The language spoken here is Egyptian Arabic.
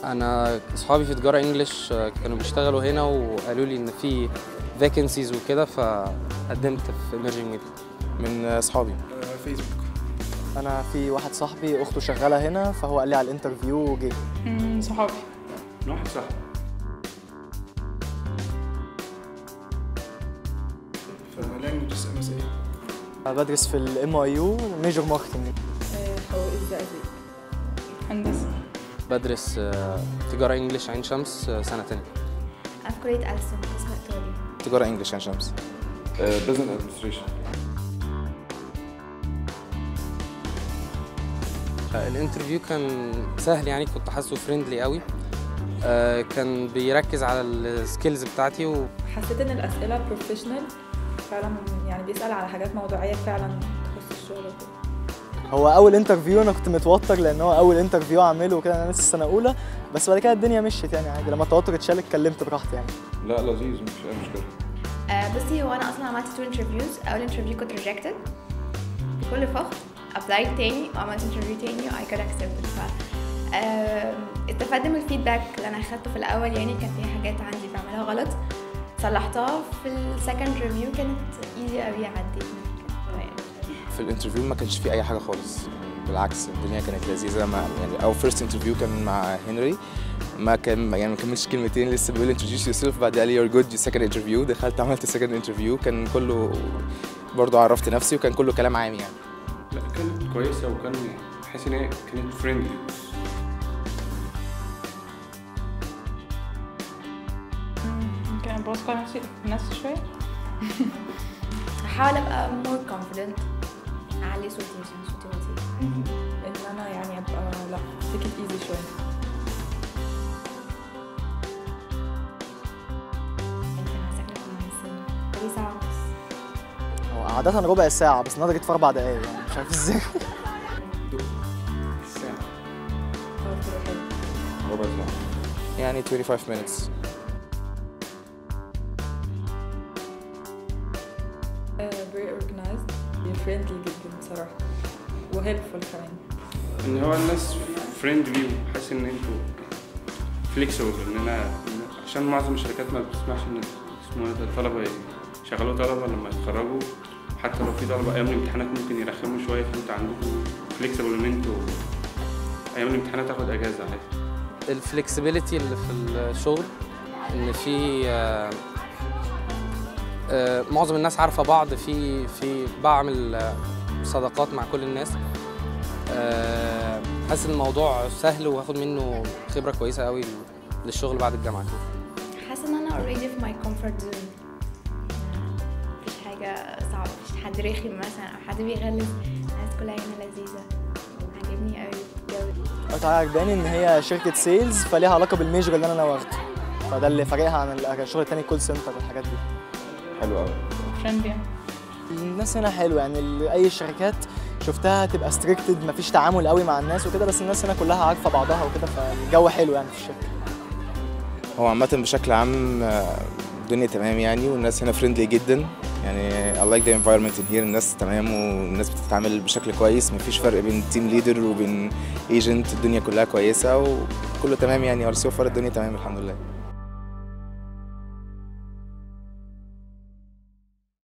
انا اصحابي في تجاره انجلش كانوا بيشتغلوا هنا وقالوا لي ان في فاكنسيز وكده فقدمت في ايمرجنج ميديا من اصحابي فيسبوك انا في واحد صاحبي اخته شغاله هنا فهو قال لي على الانترفيو وجه مم، صحابي من واحد صاحبي فلانجوجز ام اس اي بدرس في الام اي يو ميجر ماركتنج حقوق الزقازيق هندسة بدرس آه، تجاره انجلش عين شمس آه، سنه تانية أنا في كلية ألسن قسم إيطالي تجاره انجلش عين شمس بزنس ادمنستريشن الانترفيو كان سهل يعني كنت حاسه فريندلي قوي آه، كان بيركز على السكيلز بتاعتي و حسيت ان الاسئله بروفيشنال فعلا يعني بيسال على حاجات موضوعيه فعلا تخص الشغل وكده هو اول انترفيو انا كنت متوتر لان هو اول انترفيو اعمله وكده انا لسه سنه اولى بس بعد كده الدنيا مشيت يعني عادي لما التوتر اتشال اتكلمت براحتي يعني لا لذيذ مش اي مشكله آه، بصي هو أنا أصلا عملت تو انترفيوز أول انترفيو كنت rejected بكل فخر أبلايد تاني وعملت انترفيو تاني و I got accepted ف آه، استفدت من الفيدباك اللي أنا أخدته في الأول يعني كان في حاجات عندي بعملها غلط صلحتها في السكند ريفيو كانت ايزي قوي عديت في الانترفيو ما كانش في اي حاجه خالص بالعكس الدنيا كانت لذيذه مع يعني او فيرست انترفيو كان مع هنري ما كان يعني ما كملش كلمتين لسه بيقول introduce yourself بعد قال لي you're good you second interview دخلت عملت second interview كان كله برضه عرفت نفسي وكان كله كلام عام يعني لا كانت كويسه وكان حاسس ان هي كانت فريندلي ممكن ابقى واثقه في نفسي في نفسي شويه هحاول أبقى more confident أعلي صوتي عشان صوتي بطيء ان انا يعني ابقى لا تيك ات ايزي شويه يمكن هسافر في المهندسين بقالي ساعة ونص هو عاده ربع ساعه بس النهارده جيت في اربع دقايق يعني مش عارف ازاي الساعه خلاص كده حلو ربع ساعه يعني 25 minutes فيري اورجنايزد فريندلي جدا بصراحه وهيلفول كمان ان هو الناس فريندلي وحاسس ان انتوا فليكسبل ان انا عشان معظم الشركات ما بتسمحش ان اسمه ايه ده الطلبه يشغلوا طلبه لما يتخرجوا حتى لو في طلبه ايام الامتحانات ممكن يرخموا شويه فانتوا عندكم فليكسبل ان انتوا ايام الامتحانات تاخد اجازه عادي الفلكسبيليتي اللي في الشغل ان في آه، آه، معظم الناس عارفه بعض في في بعمل آه، صداقات مع كل الناس آه، حاسس ان الموضوع سهل وهاخد منه خبره كويسه قوي للشغل بعد الجامعه حاسة ان انا already في my comfort zone مفيش حاجة صعبة مفيش حد رخم مثلا او حد بيغلس الناس كلها هنا لذيذة عجبني قوي الجو قلت عجباني ان هي شركه سيلز فليها علاقه بالميجر اللي انا واخده فده اللي فارقها عن الشغل التاني كول سنتر والحاجات دي حلو قوي فريندلي الناس هنا حلوه يعني ال- اي الشركات شفتها تبقى ستريكتد مفيش تعامل قوي مع الناس وكده بس الناس هنا كلها عارفه بعضها وكده فالجو حلو يعني في الشركه هو عامة بشكل عام آه، الدنيا تمام يعني والناس هنا فريندلي جدا يعني I like the environment in here الناس تمام والناس بتتعامل بشكل كويس مفيش فرق بين تيم ليدر وبين ايجنت الدنيا كلها كويسة وكله تمام يعني سو فار الدنيا تمام الحمد لله